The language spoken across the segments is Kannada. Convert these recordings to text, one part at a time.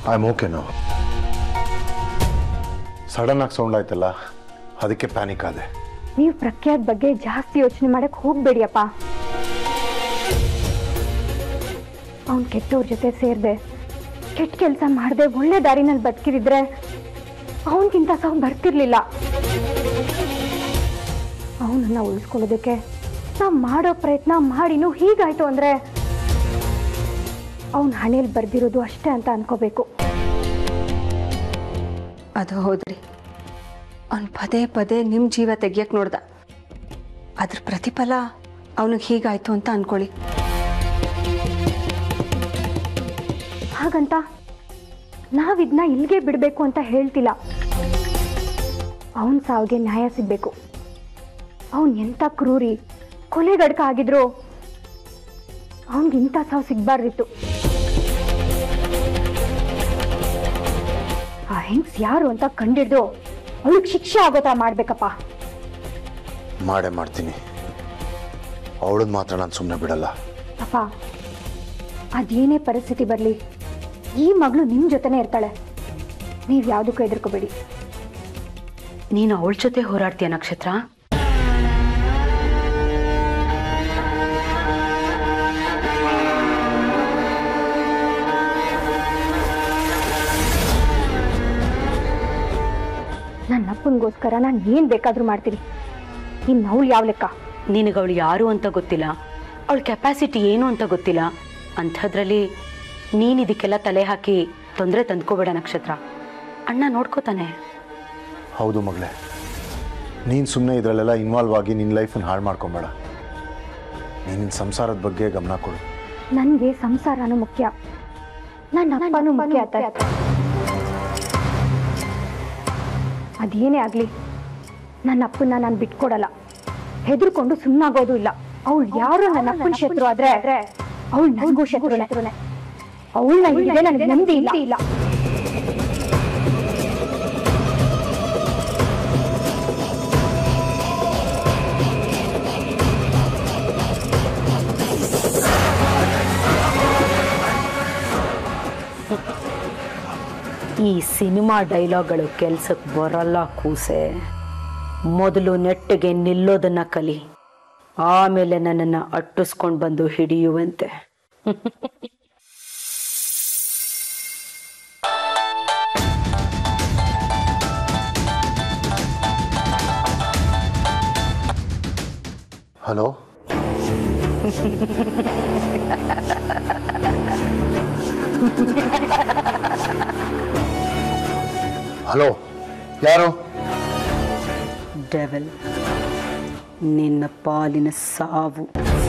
ಐ ಆಮ್ ಓಕೆ ನಾವು ಸಡನ್ ಆಗಿ ಸೌಂಡ್ ಆಯ್ತಲ್ಲ ಅದಕ್ಕೆ ಪ್ಯಾನಿಕ್ ಆದೆ ನೀವು ಪ್ರಖ್ಯಾತ್ ಬಗ್ಗೆ ಜಾಸ್ತಿ ಯೋಚನೆ ಮಾಡಕ್ ಹೋಗ್ಬೇಡಿಯಪ್ಪ ಅವ್ನ್ ಕೆಟ್ಟವ್ರ ಜೊತೆ ಸೇರ್ದೆ ಕೆಟ್ಟ ಕೆಲಸ ಮಾಡದೆ ಒಳ್ಳೆ ದಾರಿನಲ್ಲಿ ಬದುಕಿರಿದ್ರೆ ಅವನ್ಗಿಂತ ಸಾವು ಬರ್ತಿರ್ಲಿಲ್ಲ ಅವನನ್ನ ಉಳಿಸ್ಕೊಳ್ಳೋದಕ್ಕೆ ನಾವು ಮಾಡೋ ಪ್ರಯತ್ನ ಮಾಡಿನೂ ಹೀಗಾಯ್ತು ಅಂದ್ರೆ ಅವನ ಹಣೆಯಲ್ಲಿ ಬರ್ದಿರೋದು ಅಷ್ಟೇ ಅಂತ ಅನ್ಕೋಬೇಕು ಅದು ಹೌದ್ರಿ ಅವ್ನು ಪದೇ ಪದೇ ನಿಮ್ಮ ಜೀವ ತೆಗಿಯಕ್ಕೆ ನೋಡ್ದ ಅದ್ರ ಪ್ರತಿಫಲ ಅವನಿಗೆ ಹೀಗಾಯ್ತು ಅಂತ ಅನ್ಕೊಳ್ಳಿ ಹಾಗಂತ ನಾವಿದ್ನ ಇಲ್ಲಿಗೆ ಬಿಡಬೇಕು ಅಂತ ಹೇಳ್ತಿಲ್ಲ ಅವನ ಸಾವಿಗೆ ನ್ಯಾಯ ಸಿಗ್ಬೇಕು ಅವನ್ ಎಂಥ ಕ್ರೂರಿ ಕೊಲೆಗಡ್ಕ ಆಗಿದ್ರು ಅವನಿಗಿಂಥ ಸಾವು ಸಿಗ್ಬಾರ್ದಿತ್ತು ಆ ಹೆಂಗ್ಸ್ ಯಾರು ಅಂತ ಕಂಡಿಡ್ದು ಅವಳಿಗೆ ಶಿಕ್ಷೆ ಆಗೋ ಥರ ಮಾಡ್ಬೇಕಪ್ಪ ಮಾಡೇ ಮಾಡ್ತೀನಿ ಅವಳನ್ನ ಮಾತ್ರ ನಾನು ಸುಮ್ಮನೆ ಬಿಡಲ್ಲ ಅಪ್ಪ ಅದೇನೇ ಪರಿಸ್ಥಿತಿ ಬರಲಿ ಈ ಮಗಳು ನಿಮ್ಮ ಜೊತೆನೇ ಇರ್ತಾಳೆ ನೀವು ಯಾವುದಕ್ಕೂ ಹೆದರ್ಕೋಬೇಡಿ ನೀನು ಅವಳ ಜೊತೆ ಹೋರಾಡ್ತೀಯ ನಕ್ಷತ್ರ ನನ್ನ ಅಪ್ಪನಿಗೋಸ್ಕರ ನಾನು ಏನು ಬೇಕಾದರೂ ಮಾಡ್ತೀನಿ ಇನ್ನು ಅವಳು ಯಾವ ಲೆಕ್ಕ ನಿನಗೆ ಅವಳು ಯಾರು ಅಂತ ಗೊತ್ತಿಲ್ಲ ಅವಳ ಕೆಪಾಸಿಟಿ ಏನು ಅಂತ ಗೊತ್ತಿಲ್ಲ ಅಂಥದ್ರಲ್ಲಿ ನೀನು ಇದಕ್ಕೆಲ್ಲ ತಲೆ ಹಾಕಿ ತೊಂದರೆ ತಂದ್ಕೋಬೇಡ ನಕ್ಷತ್ರ ಅಣ್ಣ ನೋಡ್ಕೋತಾನೆ ಹೌದು ಮಗಳೇ ನೀನು ಸುಮ್ಮನೆ ಇದರಲ್ಲೆಲ್ಲ ಇನ್ವಾಲ್ವ್ ಆಗಿ ನಿನ್ನ ಲೈಫನ್ನು ಹಾಳು ಮಾಡ್ಕೊಬೇಡ ನೀನು ನಿನ್ನ ಸಂಸಾರದ ಬಗ್ಗೆ ಗಮನ ಕೊಡು ನನಗೆ ಸಂಸಾರನೂ ಮುಖ್ಯ ನನ್ನ ಅಪ್ಪನೂ ಮುಖ್ಯ ಆತ ಅದೇನೇ ಆಗಲಿ ನನ್ನ ಅಪ್ಪನ ನಾನು ಬಿಟ್ಕೊಡಲ್ಲ ಹೆದರ್ಕೊಂಡು ಸುಮ್ಮನಾಗೋದು ಇಲ್ಲ ಅವಳು ಯಾರು ನನ್ನ ಅಪ್ಪನ ಶತ್ರು ಆದ್ರೆ ಅವಳು ನನಗೂ ಶತ್ರುನೆ ಅವಳನ್ನ ಹಿಡಿದೆ ನನಗೆ ನೆಮ್ಮದಿ ಇಲ್ಲ ಇಲ್ಲ ಈ ಸಿನಿಮಾ ಡೈಲಾಗ್ಗಳು ಕೆಲ್ಸಕ್ಕೆ ಬರಲ್ಲ ಕೂಸೆ ಮೊದಲು ನೆಟ್ಟಿಗೆ ನಿಲ್ಲೋದನ್ನ ಕಲಿ ಆಮೇಲೆ ನನ್ನನ್ನು ಅಟ್ಟಿಸ್ಕೊಂಡು ಬಂದು ಹಿಡಿಯುವಂತೆ ಹಲೋ ಹಲೋ ಯಾರು ಡೆವೆಲ್ ನಿನ್ನ ಪಾಲಿನ ಸಾವು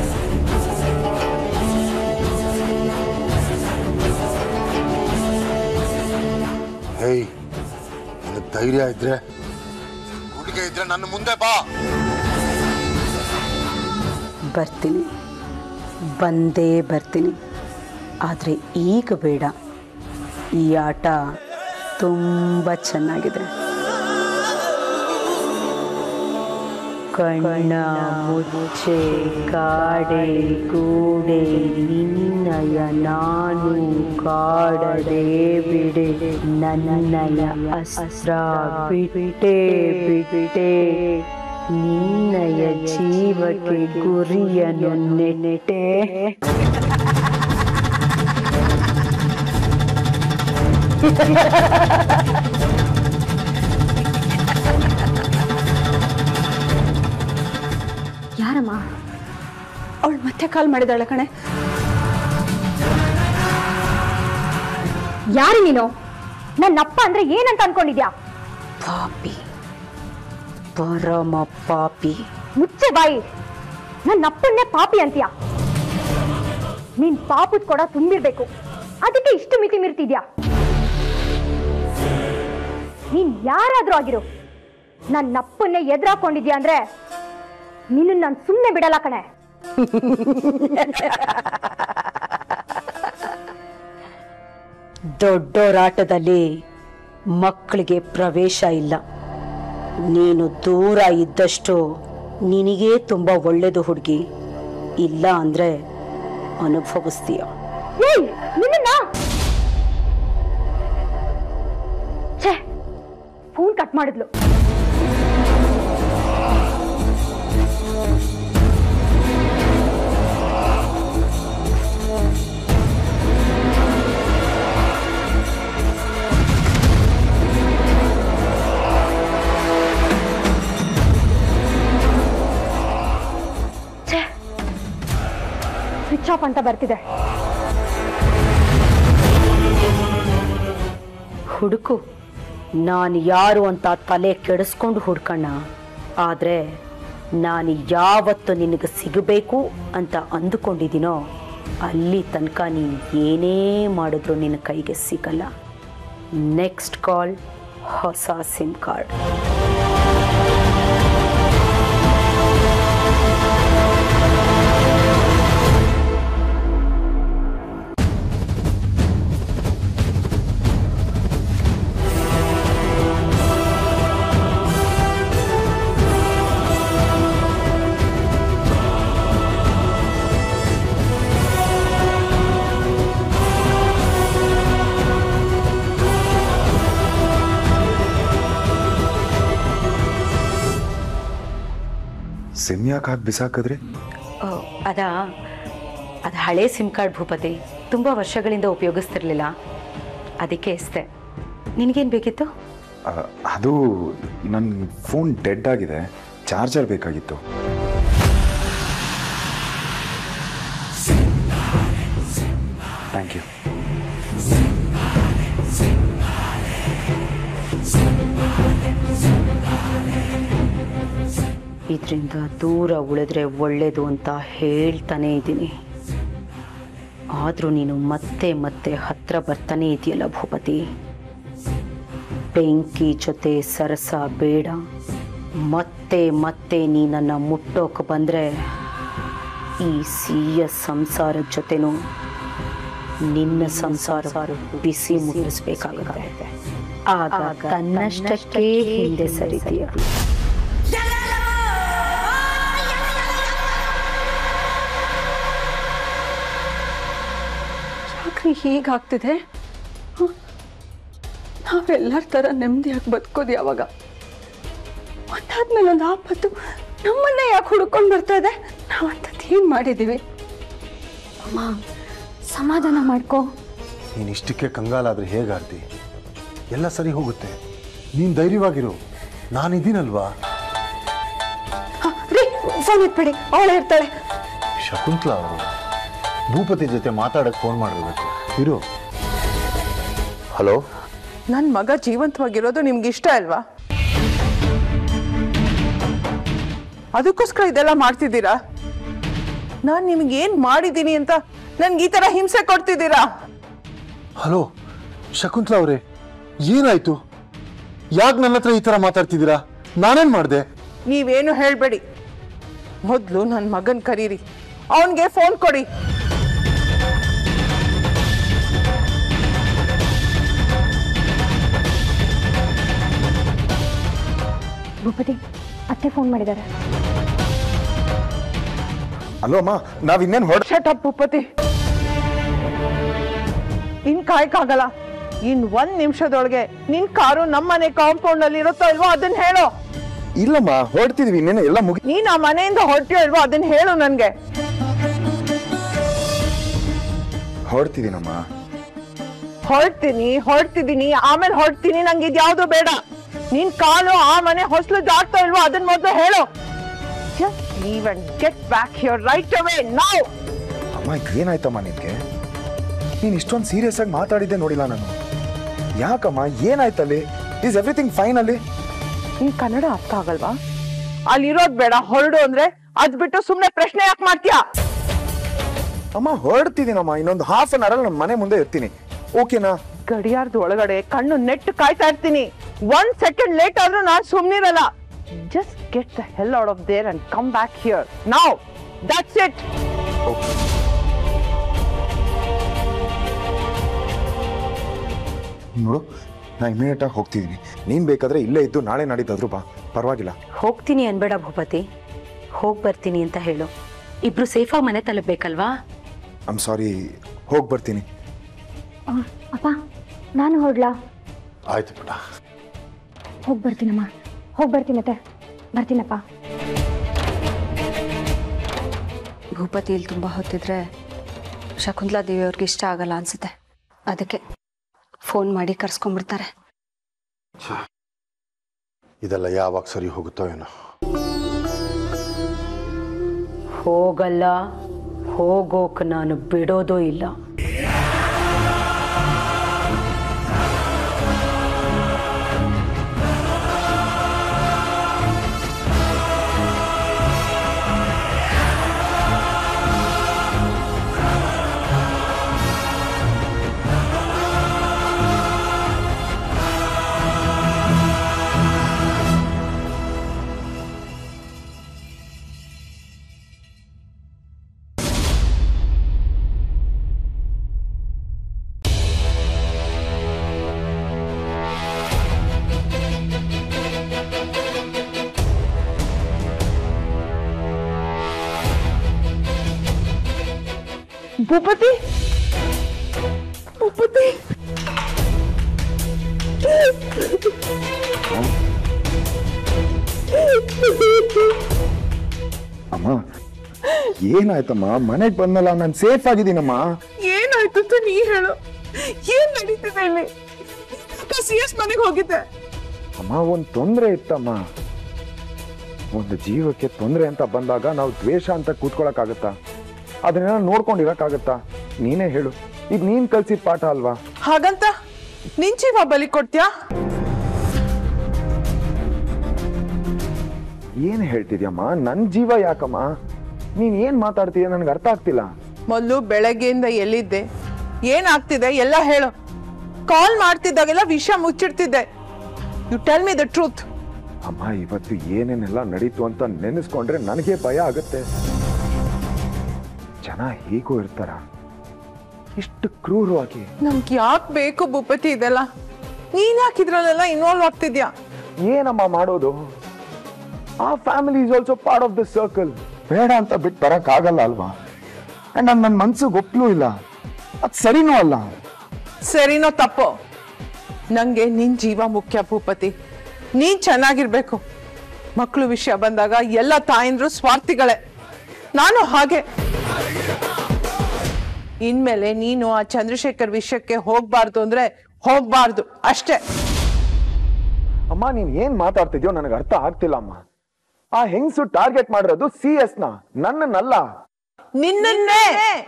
ಹೇಯ್ ನಿನಗೆ ಧೈರ್ಯ ಇದ್ರೆ ಹುಡುಗ ಇದ್ರೆ ನನ್ನ ಮುಂದೆ ಬಾ ಬರ್ತೀನಿ ಬಂದೇ ಬರ್ತೀನಿ ಆದರೆ ಈಗ ಬೇಡ ಈ ಆಟ ತುಂಬ ಚೆನ್ನಾಗಿದೆ ಕಣ್ಣ ಮುಚ್ಚೆ ಕಾಡೆ ಗೂಡೆ ನಿನ್ನಯ ನಾನು ಕಾಡದೆ ಬಿಡೆ ನನ್ನಯ ಅಸ್ತ್ರ ಬಿಟ್ಟೆ ಬಿಟ್ಟೆ ನಿನ್ನಯ ಜೀವಕ್ಕೆ ಗುರಿಯನ್ನು ನೆಟ್ಟೆ ಯಾರಮ್ಮ ಅವಳು ಮತ್ತೆ ಕಾಲ್ ಮಾಡಿದಾಳೆ ಕಣೆ ಯಾರು ನೀನು ನನ್ನ ಅಪ್ಪ ಅಂದ್ರೆ ಏನಂತ ಅನ್ಕೊಂಡಿದ್ಯಾ ಪಾಪಿ ಪರಮ ಪಾಪಿ ಮುಚ್ಚೆ ಬಾಯಿ ನನ್ನ ಅಪ್ಪನ್ನೇ ಪಾಪಿ ಅಂತೀಯ ನೀನ್ ಪಾಪದ ಕೊಡ ತುಂಬಿರ್ಬೇಕು ಅದಕ್ಕೆ ಇಷ್ಟು ಮಿತಿ ಮೀರ್ತಿದ್ಯಾ ನೀನ್ ಯಾರಾದ್ರೂ ಆಗಿರು ನನ್ನ ಅಪ್ಪನ್ನೇ ಎದುರಾಕೊಂಡಿದ್ಯಾ ಅಂದ್ರೆ ನಿನ್ನ ನಾನು ಸುಮ್ಮನೆ ಬಿಡಲ್ಲ ಕಣೆ ದೊಡ್ಡೋರಾಟದಲ್ಲಿ ಮಕ್ಕಳಿಗೆ ಪ್ರವೇಶ ಇಲ್ಲ ನೀನು ದೂರ ಇದ್ದಷ್ಟು ನಿನಗೇ ತುಂಬ ಒಳ್ಳೆಯದು ಹುಡುಗಿ ಇಲ್ಲ ಅಂದರೆ ಅನುಭವಿಸ್ತೀಯ ಏಯ್ ನಿನ್ನ ಫೋನ್ ಕಟ್ ಮಾಡಿದ್ಲು ಸ್ವಿಚ್ ಆಫ್ ಅಂತ ಬರ್ತಿದೆ ಹುಡುಕು ನಾನು ಯಾರು ಅಂತ ತಲೆ ಕೆಡಿಸ್ಕೊಂಡು ಹುಡ್ಕಣ್ಣ ಆದರೆ ನಾನು ಯಾವತ್ತು ನಿನಗೆ ಸಿಗಬೇಕು ಅಂತ ಅಂದುಕೊಂಡಿದ್ದೀನೋ ಅಲ್ಲಿ ತನಕ ನೀನು ಏನೇ ಮಾಡಿದ್ರು ನಿನ್ನ ಕೈಗೆ ಸಿಗಲ್ಲ ನೆಕ್ಸ್ಟ್ ಕಾಲ್ ಹೊಸ ಸಿಮ್ ಕಾರ್ಡ್ ಸಿಮ್ ಯಾಕೆ ಹಾಕಿ ಬಿಸಾಕಿದ್ರಿ ಓ, ಅದಾ ಅದು ಹಳೆ ಸಿಮ್ ಕಾರ್ಡ್ ಭೂಪತಿ ತುಂಬ ವರ್ಷಗಳಿಂದ ಉಪಯೋಗಿಸ್ತಿರ್ಲಿಲ್ಲ ಅದಕ್ಕೆ ಎಸ್ತೆ ನಿನಗೇನು ಬೇಕಿತ್ತು ಆ, ಅದು ನನ್ನ ಫೋನ್ ಡೆಡ್ ಆಗಿದೆ ಚಾರ್ಜರ್ ಬೇಕಾಗಿತ್ತು ಥ್ಯಾಂಕ್ ಯು ಇದರಿಂದ ದೂರ ಉಳಿದ್ರೆ ಒಳ್ಳೇದು ಅಂತ ಹೇಳ್ತಾನೆ ಇದ್ದೀನಿ ಆದರೂ ನೀನು ಮತ್ತೆ ಮತ್ತೆ ಹತ್ರ ಬರ್ತಾನೆ ಇದೆಯಲ್ಲ ಭೂಪತಿ ಬೆಂಕಿ ಜೊತೆ ಸರಸ ಬೇಡ ಮತ್ತೆ ಮತ್ತೆ ನೀ ನನ್ನ ಮುಟ್ಟೋಕೆ ಬಂದರೆ ಈ ಸಿಹಿಯ ಸಂಸಾರದ ಜೊತೆನೂ ನಿನ್ನ ಸಂಸಾರ ಬಿಸಿ ಮುಟ್ಟಿಸ್ಬೇಕಾಗುತ್ತೆ ಆಗ ತನ್ನಷ್ಟಕ್ಕೆ ಹಿಂದೆ ಸರಿದೆಯ ಯಾಕ್ರಿ ಹೀಗಾಗ್ತಿದೆ ಹ? ನಾವೆಲ್ಲರ ಥರ ನೆಮ್ಮದಿಯಾಗಿ ಬದುಕೋದು ಯಾವಾಗ ಒಂದಾದ್ಮೇಲೆ ಒಂದು ಆಪತ್ತು ನಮ್ಮನ್ನೇ ಯಾಕೆ ಹುಡ್ಕೊಂಡು ಬರ್ತಾ ಇದೆ ನಾವಂಥದ್ದು ಏನು ಮಾಡಿದ್ದೀವಿ ಅಮ್ಮ ಸಮಾಧಾನ ಮಾಡ್ಕೋ ನೀನು ಇಷ್ಟಕ್ಕೆ ಕಂಗಾಲಾದ್ರೆ ಹೇಗಾರ್ತಿ ಎಲ್ಲ ಸರಿ ಹೋಗುತ್ತೆ ನೀನು ಧೈರ್ಯವಾಗಿರು ನಾನಿದ್ದೀನಲ್ವಾ ಹ, ರೀ ಫೋನ್ ಎತ್ಬೇಡಿ ಅವಳೇ ಇರ್ತಾಳೆ ಶಕುಂತ್ಲಾ ಅವರು ಭೂಪತಿ ಜೊತೆ ಮಾತಾಡಕ್ಕೆ ಫೋನ್ ಮಾಡಿರ್ಬೇಕು ಇರು ಹಲೋ ನನ್ನ ಮಗ ಜೀವಂತವಾಗಿರೋದು ನಿಮ್ಗೆ ಇಷ್ಟ ಅಲ್ವಾ ಅದಕ್ಕೋಸ್ಕರ ಇದೆಲ್ಲ ಮಾಡ್ತಿದ್ದೀರಾ ನಾನು ನಿಮ್ಗೆ ಏನ್ ಮಾಡಿದ್ದೀನಿ ಅಂತ ನನ್ಗೆ ಈ ತರ ಹಿಂಸೆ ಕೊಡ್ತಿದ್ದೀರಾ ಹಲೋ ಶಕುಂತ್ಲಾ ಅವರೇ ಏನಾಯ್ತು ಯಾಕೆ ನನ್ನ ಹತ್ರ ಈ ಥರ ಮಾತಾಡ್ತಿದ್ದೀರಾ ನಾನೇನು ಮಾಡಿದೆ ನೀವೇನು ಹೇಳ್ಬೇಡಿ ಮೊದಲು ನನ್ನ ಮಗನ್ ಕರೀರಿ ಅವನ್ಗೆ ಫೋನ್ ಕೊಡಿ ಭೂಪತಿ ಅತ್ತೆ ಫೋನ್ ಮಾಡಿದ್ದಾರೆ ಅಲ್ಲೋ ಅಮ್ಮ ನಾವ್ ಇನ್ನೇನು ಹೊಡ್ ಶಟ್ ಅಪ್ ಭೂಪತಿ ಇನ್ ಕಾಯಕ್ಕಾಗಲ್ಲ ಇನ್ ಒಂದ್ ನಿಮಿಷದೊಳಗೆ ನಿನ್ ಕಾರು ನಮ್ಮನೆ ಕಾಂಪೌಂಡ್ ಅಲ್ಲಿ ಇರುತ್ತೋ ಇಲ್ವೋ ಅದನ್ನ ಹೇಳು ಇಲ್ಲಮ್ಮ ಹೊರಡ್ತಿದ್ವಿ ಇನ್ನೇನು ಎಲ್ಲ ಮುಗಿ ನೀನ್ ಆ ಮನೆಯಿಂದ ಹೊರಟಿಯೋ ಇಲ್ವೋ ಅದನ್ನ ಹೇಳು ನನ್ಗೆ ಹೊರಡ್ತಿದ್ದೀನಮ್ಮ ಹೊರಡ್ತೀನಿ ಹೊರಡ್ತಿದ್ದೀನಿ ಆಮೇಲೆ ಹೊರಡ್ತೀನಿ ನಂಗೆ ಇದ್ಯಾವ್ದು ಬೇಡ ನಿನ್ ಕಾಲು ಆ ಮನೆ ಹೊಸಲು ಜಾಗ್ತಾ ಇಲ್ವೋ ಅದನ್ನ ಮೊದಲು ಹೇಳು just leave and get back here right away now ಅಮ್ಮ ಏನಾಯ್ತಮ್ಮ ನಿನ್ಗೆ ನೀನು ಇಷ್ಟೊಂದು ಸೀರಿಯಸ್ ಆಗಿ ಮಾತಾಡಿದ್ದೆ ನೋಡಿಲ್ಲ ನಾನು ಯಾಕಮ್ಮ ಏನಾಯ್ತಲ್ಲಿ ಈಸ್ ಎವ್ರಿಥಿಂಗ್ ಫೈನ್ ಅಲ್ಲಿ ನಿನ್ ಕನ್ನಡ ಅರ್ಥ ಆಗಲ್ವಾ ಅಲ್ಲಿರೋದ್ ಬೇಡ ಹೊರಡು ಅಂದ್ರೆ ಅದ್ ಬಿಟ್ಟು ಸುಮ್ನೆ ಪ್ರಶ್ನೆ ಯಾಕೆ ಮಾಡ್ತೀಯಾ ಅಮ್ಮ ಹೊರಡ್ತಿದ್ದೀನಮ್ಮ ಇನ್ನೊಂದು ಹಾಫ್ ಅನ್ ಅವರ್ ನಮ್ಮ ಮನೆ ಮುಂದೆ ಇರ್ತೀನಿ ಓಕೆನಾ ಗಡಿಯಾರದ ಒಳಗಡೆ ಕಣ್ಣು ನೆಟ್ಟು ಕಾಯ್ತಾ ಇರ್ತೀನಿ ಒಂದ್ ಸೆಕೆಂಡ್ ಲೇಟ್ ಆದ್ರೂ ನಾನ್ ಸುಮ್ನಿರಲ್ಲ just get the hell out of there and come back here now that's it ನೋಡು ನಾ ಇಮಿಡಿಯೇಟ್ ಆಗಿ ಹೋಗ್ತಿದ್ದೀನಿ ನೀನ್ ಬೇಕಾದ್ರೆ ಇಲ್ಲೇ ಇದ್ದು ನಾಳೆ ನಾಡಿದ್ದಾದ್ರೂ ಬಾ ಪರವಾಗಿಲ್ಲ ಹೋಗ್ತೀನಿ ಅನ್ಬೇಡ ಭೂಪತಿ ಹೋಗಿ ಬರ್ತೀನಿ ಅಂತ ಹೇಳು ಇಬ್ರು ಸೇಫಾಗಿ ಮನೆ ತಲುಪಬೇಕಲ್ವಾ ಐಮ್ ಸಾರಿ ಹೋಗಿ ಬರ್ತೀನಿ ಅಪ್ಪ ನಾನು ಹೊರಡ್ಲಾ ಆಯ್ತು ಪುಟ ಹೋಗಿ ಬರ್ತೀನಮ್ಮ ಹೋಗಿ ಬರ್ತೀನತ್ತೆ ಬರ್ತೀನಪ್ಪ ಭೂಪತಿ ಇಲ್ಲಿ ತುಂಬ ಹೊತ್ತಿದ್ರೆ ಶಕುಂತಲಾ ದೇವಿ ಅವ್ರಿಗೆ ಇಷ್ಟ ಆಗಲ್ಲ ಅನ್ಸುತ್ತೆ ಅದಕ್ಕೆ ಫೋನ್ ಮಾಡಿ ಕರ್ಸ್ಕೊಂಡ್ಬಿಡ್ತಾರೆ ಇದೆಲ್ಲ ಯಾವಾಗ ಸರಿ ಹೋಗುತ್ತೋ ಏನೋ ಹೋಗಲ್ಲ ಹೋಗೋಕ್ ನಾನು ಬಿಡೋದೂ ಇಲ್ಲ ಭೂಪತಿ ಭೂಪತಿ ಅಮ್ಮ ಏನಾಯ್ತಮ್ಮ ಮನೆಗೆ ಬಂದಲ್ಲ ನಾನು ಸೇಫ್ ಆಗಿದ್ದೀನಮ್ಮ ಏನಾಯ್ತು ಅಂತ ನೀ ಹೇಳು ಏನ್ ನಡೀತಿದೆ ಇಲ್ಲಿ ಸಿ ಎಸ್ ಮನೆಗೆ ಹೋಗಿದ್ದೆ ಅಮ್ಮ ಒಂದು ತೊಂದರೆ ಇತ್ತಮ್ಮ ಒಂದು ಜೀವಕ್ಕೆ ತೊಂದರೆ ಅಂತ ಬಂದಾಗ ನಾವು ದ್ವೇಷ ಅಂತ ಕೂತ್ಕೊಳಕ್ಕಾಗತ್ತಾ ಅದನ್ನೆಲ್ಲ ನೋಡ್ಕೊಂಡಿರಕ್ಕಾಗತ್ತಾ ನೀನೇ ಹೇಳು ಇದು ನೀನ್ ಕಲ್ಸಿದ ಪಾಠ ಅಲ್ವಾ ಹಾಗಂತ ನಿನ್ ಜೀವ ಬಲಿ ಕೊಡ್ತ್ಯಾ ಏನ್ ಹೇಳ್ತಿದ್ಯಮ್ಮ ನನ್ ಜೀವ ಯಾಕಮ್ಮ ನೀನ್ ಏನ್ ಮಾತಾಡ್ತೀಯ ನನ್ಗೆ ಅರ್ಥ ಆಗ್ತಿಲ್ಲ ಮೊದಲು ಬೆಳಗ್ಗೆಯಿಂದ ಎಲ್ಲಿದ್ದೆ ಏನಾಗ್ತಿದೆ ಎಲ್ಲ ಹೇಳು ಕಾಲ್ ಮಾಡ್ತಿದ್ದಾಗೆಲ್ಲ ವಿಷಯ ಮುಚ್ಚಿಡ್ತಿದ್ದೆ you tell me the truth ಅಮ್ಮ ಇವತ್ತು ಏನೇನೆಲ್ಲ ನಡೀತು ಅಂತ ನೆನೆಸ್ಕೊಂಡ್ರೆ ನನಗೆ ಭಯ ಆಗುತ್ತೆ ಜನ ಹೀಗೂ ಇರ್ತಾರ ಇಷ್ಟು ಕ್ರೂರವಾಗಿ ನಮ್ಗೆ ಯಾಕೆ ಬೇಕು ಭೂಪತಿ ಇದೆಲ್ಲ ನೀನ್ ಯಾಕೆ ಇದ್ರಲ್ಲೆಲ್ಲ ಇನ್ವಾಲ್ವ್ ಆಗ್ತಿದ್ಯಾ ಏನಮ್ಮ ಮಾಡೋದು ಆ family is also part of the circle ಬೇಡ ಅಂತ ಬಿಟ್ಟು ಬರಕ್ ಆಗಲ್ಲ ಅಲ್ವಾ ಅಂಡ್ ನನ್ನ ಮನ್ಸಿಗೆ ಒಪ್ಲೂ ಇಲ್ಲ ಅದ್ ಸರಿನೂ ಅಲ್ಲ ಸರಿನೋ ತಪ್ಪೋ ನಂಗೆ ನಿನ್ ಜೀವ ಮುಖ್ಯ ಭೂಪತಿ ನೀನ್ ಚೆನ್ನಾಗಿರ್ಬೇಕು ಮಕ್ಕಳು ವಿಷಯ ಬಂದಾಗ ಎಲ್ಲ ತಾಯಂದ್ರು ಸ್ವಾರ್ಥಿಗಳೇ ನಾನು ಹಾಗೆ ಇನ್ಮೇಲೆ ನೀನು ಆ ಚಂದ್ರಶೇಖರ್ ವಿಷಯಕ್ಕೆ ಹೋಗ್ಬಾರ್ದು ಅಂದ್ರೆ ಹೋಗ್ಬಾರ್ದು ಅಷ್ಟೇ ಅಮ್ಮ ನೀನ್ ಏನ್ ಮಾತಾಡ್ತಿದ್ಯೋ ನನಗೆ ಅರ್ಥ ಆಗ್ತಿಲ್ಲ ಅಮ್ಮ ಆ ಹೆಂಗ್ಸು ಟಾರ್ಗೆಟ್ ಮಾಡಿರೋದು ಸಿ ಎಸ್ ನ ನನ್ನನ್ನಲ್ಲ ನಿನ್ನನ್ನೇ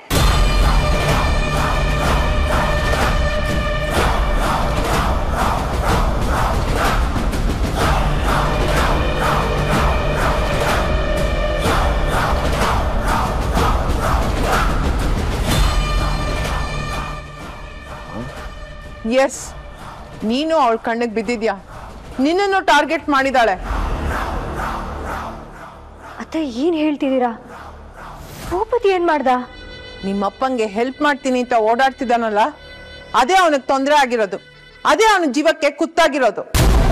ಎಸ್ ನೀನು ಅವಳ ಕಣ್ಣಿಗೆ ಬಿದ್ದಿದ್ಯಾ ನಿನ್ನನ್ನು ಟಾರ್ಗೆಟ್ ಮಾಡಿದಾಳೆ ಅತ್ತೆ ಏನ್ ಹೇಳ್ತಿದ್ದೀರಾ ಭೂಪತಿ ಏನ್ ಮಾಡ್ದ ನಿಮ್ಮಪ್ಪಂಗೆ ಹೆಲ್ಪ್ ಮಾಡ್ತೀನಿ ಅಂತ ಓಡಾಡ್ತಿದ್ದಾನಲ್ಲ ಅದೇ ಅವನಿಗೆ ತೊಂದರೆ ಆಗಿರೋದು ಅದೇ ಅವನ ಜೀವಕ್ಕೆ ಕುತ್ತಾಗಿರೋದು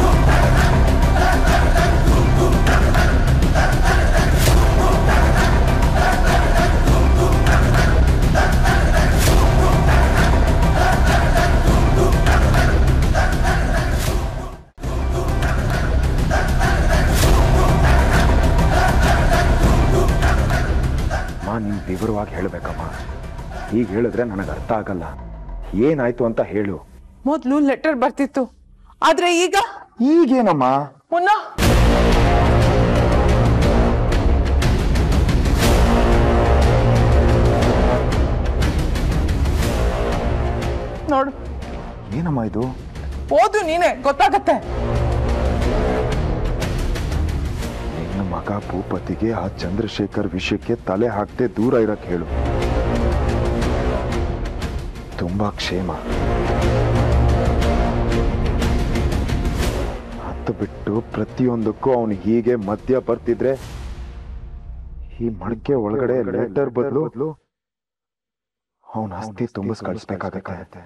ಅಮ್ಮ ನೀನ್ ವಿವರವಾಗಿ ಹೇಳ್ಬೇಕಮ್ಮ ಈಗ ಹೇಳಿದ್ರೆ ನನಗೆ ಅರ್ಥ ಆಗಲ್ಲ ಏನಾಯ್ತು ಅಂತ ಹೇಳು ಮೊದ್ಲು ಲೆಟರ್ ಬರ್ತಿತ್ತು ಆದ್ರೆ ಈಗ ಈಗೇನಮ್ಮ ಪುನಃ ನೋಡು ಏನಮ್ಮ ಇದು ಓದು ನೀನೆ ಗೊತ್ತಾಗತ್ತೆ ನಿನ್ನ ಮಗ ಭೂಪತಿಗೆ ಆ ಚಂದ್ರಶೇಖರ್ ವಿಷಯಕ್ಕೆ ತಲೆ ಹಾಕ್ದೆ ದೂರ ಇರಕ್ ಹೇಳು ತುಂಬಾ ಕ್ಷೇಮ ಹತ್ತು ಬಿಟ್ಟು ಪ್ರತಿಯೊಂದಕ್ಕೂ ಅವನು ಹೀಗೆ ಮಧ್ಯ ಬರ್ತಿದ್ರೆ ಈ ಮಡಕೆ ಒಳಗಡೆ ಲೆಟರ್ ಬದಲು ಅವನ ಆಸ್ತಿ ತುಂಬಿಸ್ ಕಳಿಸ್ಬೇಕಾಗತ್ತೆ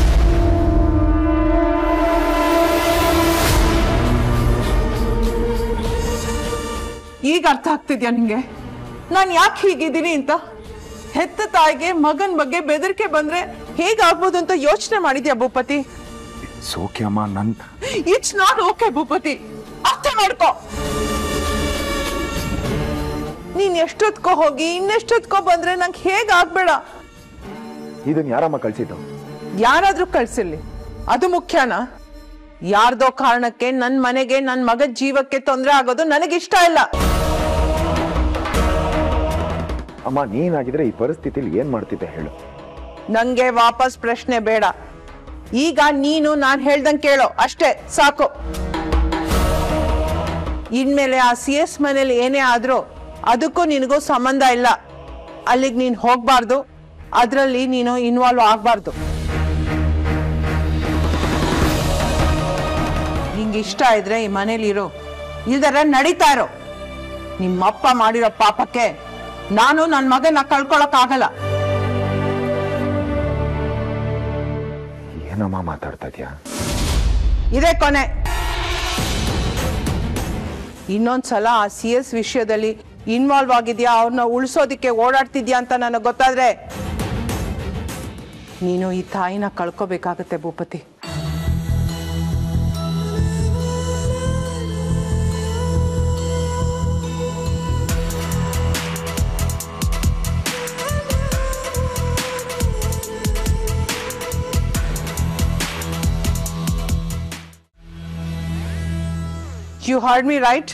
ಈಗ ಅರ್ಥ ಆಗ್ತಿದ್ಯಾ ನಿಂಗೆ ನಾನು ಯಾಕೆ ಹೀಗಿದ್ದೀನಿ ಅಂತ ಹೆತ್ತ ತಾಯಿಗೆ ಮಗನ್ ಬಗ್ಗೆ ಬೆದರಿಕೆ ಬಂದ್ರೆ ಹೇಗಾಗ್ಬೋದು ಅಂತ ಯೋಚನೆ ಮಾಡಿದ್ಯಾ ಭೂಪತಿ ಇಟ್ಸ್ ಓಕೆ ಅಮ್ಮ ನನ್ ಇಟ್ಸ್ ನಾಟ್ ಓಕೆ ಭೂಪತಿ ಅರ್ಥ ಮಾಡ್ಕೋ ನೀನ್ ಎಷ್ಟೊತ್ಕೋ ಹೋಗಿ ಇನ್ನೆಷ್ಟೊತ್ಕೋ ಬಂದ್ರೆ ನಂಗೆ ಹೇಗ್ ಆಗ್ಬೇಡ ಇದನ್ನ ಯಾರಮ್ಮ ಕಳ್ಸಿದ್ದು ಯಾರಾದ್ರೂ ಕಳ್ಸಿರ್ಲಿ ಅದು ಮುಖ್ಯನಾ ಯಾರ್ದೋ ಕಾರಣಕ್ಕೆ ನನ್ ಮನೆಗೆ ನನ್ ಮಗದ ಜೀವಕ್ಕೆ ತೊಂದರೆ ಆಗೋದು ನನಗಿಷ್ಟ ಇಲ್ಲ ಅಮ್ಮ ನೀನಾಗಿದ್ರೆ ಈ ಪರಿಸ್ಥಿತಿಲಿ ಏನ್ ಮಾಡ್ತಿದ್ದೆ ಹೇಳು ನಂಗೆ ವಾಪಸ್ ಪ್ರಶ್ನೆ ಬೇಡ ಈಗ ನೀನು ನಾನ್ ಹೇಳ್ದಂಗ್ ಕೇಳೋ ಅಷ್ಟೇ ಸಾಕು ಇನ್ಮೇಲೆ ಆ ಸಿ ಎಸ್ ಮನೇಲಿ ಏನೇ ಆದ್ರೂ ಅದಕ್ಕೂ ನಿನಗೂ ಸಂಬಂಧ ಇಲ್ಲ ಅಲ್ಲಿಗೆ ನೀನು ಹೋಗ್ಬಾರ್ದು ಅದರಲ್ಲಿ ನೀನು ಇನ್ವಾಲ್ವ್ ಆಗ್ಬಾರ್ದು ನಿಂಗೆ ಇಷ್ಟ ಇದ್ರೆ ಈ ಮನೇಲಿ ಇರು ಇಲ್ದರ ನಡೀತಾ ಇರೋ ನಿಮ್ಮಪ್ಪ ಮಾಡಿರೋ ಪಾಪಕ್ಕೆ ನಾನು ನನ್ನ ಮಗನ ಕಳ್ಕೊಳಕ್ ಆಗಲ್ಲ ಏನಮ್ಮ ಮಾತಾಡ್ತಾ ಇದ್ಯಾ ಇದೇ ಕೊನೆ ಇನ್ನೊಂದ್ಸಲ ಆ ಸಿ ಎಸ್ ವಿಷಯದಲ್ಲಿ ಇನ್ವಾಲ್ವ್ ಆಗಿದ್ಯಾ ಅವ್ರನ್ನ ಉಳಿಸೋದಿಕ್ಕೆ ಓಡಾಡ್ತಿದ್ಯಾ ಅಂತ ನನಗೆ ಗೊತ್ತಾದ್ರೆ ನೀನು ಈ ತಾಯಿನ ಕಳ್ಕೋಬೇಕಾಗತ್ತೆ Bhupathi you heard me right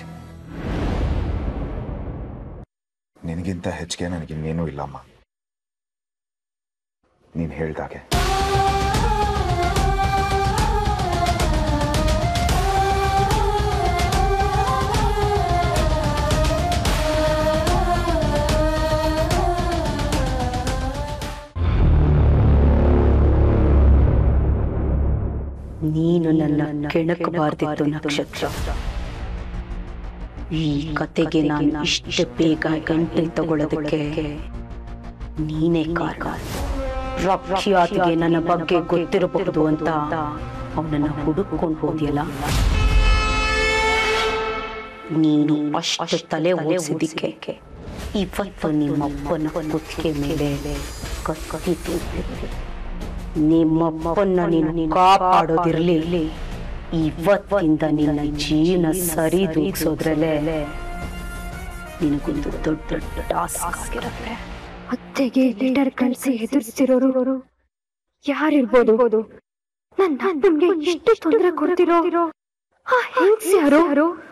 ನಿನಗಿಂತ ಹೆಚ್ಚಿಗೆ ನನಗಿನ್ನೇನೂ ಇಲ್ಲಮ್ಮ ನೀನು ಹೇಳ್ದಾಗೆ ನೀನು ನನ್ನ ಕೆಣಕಬಾರ್ದಿತ್ತು ನಕ್ಷತ್ರ ಈ ಕತೆಗೆ ನಾನು ಇಷ್ಟು ಬೇಗ ಎಂಟ್ರಿ ತಗೊಳ್ಳೋದಕ್ಕೆ ನೀನೇ ಕಾರಣ ಪ್ರಖ್ಯಾತಿಗೆ ನನ್ನ ಬಗ್ಗೆ ಗೊತ್ತಿರಬಹುದು ಅಂತ ಅವನನ್ನ ಹುಡುಕೊಂಡು ಹೋದ್ಯಲ್ಲ ನೀನು ಅಷ್ಟು ತಲೆ ಓದಿಸಿದ್ದಕ್ಕೆ ಇವತ್ತು ನಿಮ್ಮಪ್ಪನ ಕುತ್ತಿಗೆ ಮೇಲೆ ಕತ್ತಿ ತೂರಿದೆ. ನಿಮ್ಮಪ್ಪನ್ನ ನೀನು ಕಾಪಾಡೋದಿರ್ಲಿ ಇವತ್ತಿಂದ ನಿನ್ನ ಜೀವನ ಸರಿ ದೂಗ್ಸೋದ್ರಲ್ಲೇ ನಿನಗೊಂದು ದೊಡ್ಡ ಟಾಸ್ಕ್ ಆಗಿರುತ್ತೆ ಅತ್ತೆಗೆ ಲೆಟರ್ ಕಳಿಸಿ ಹೆದರ್ಸ್ತಿರೋರು ಯಾರಿರ್ಬೋದು ನನ್ನ ಅಪ್ಪನ್ಗೆ ಎಷ್ಟು ತೊಂದರೆ ಕೊಡ್ತಿರೋ ಆ ಹೆಂಗ್ಸ್ ಯಾರು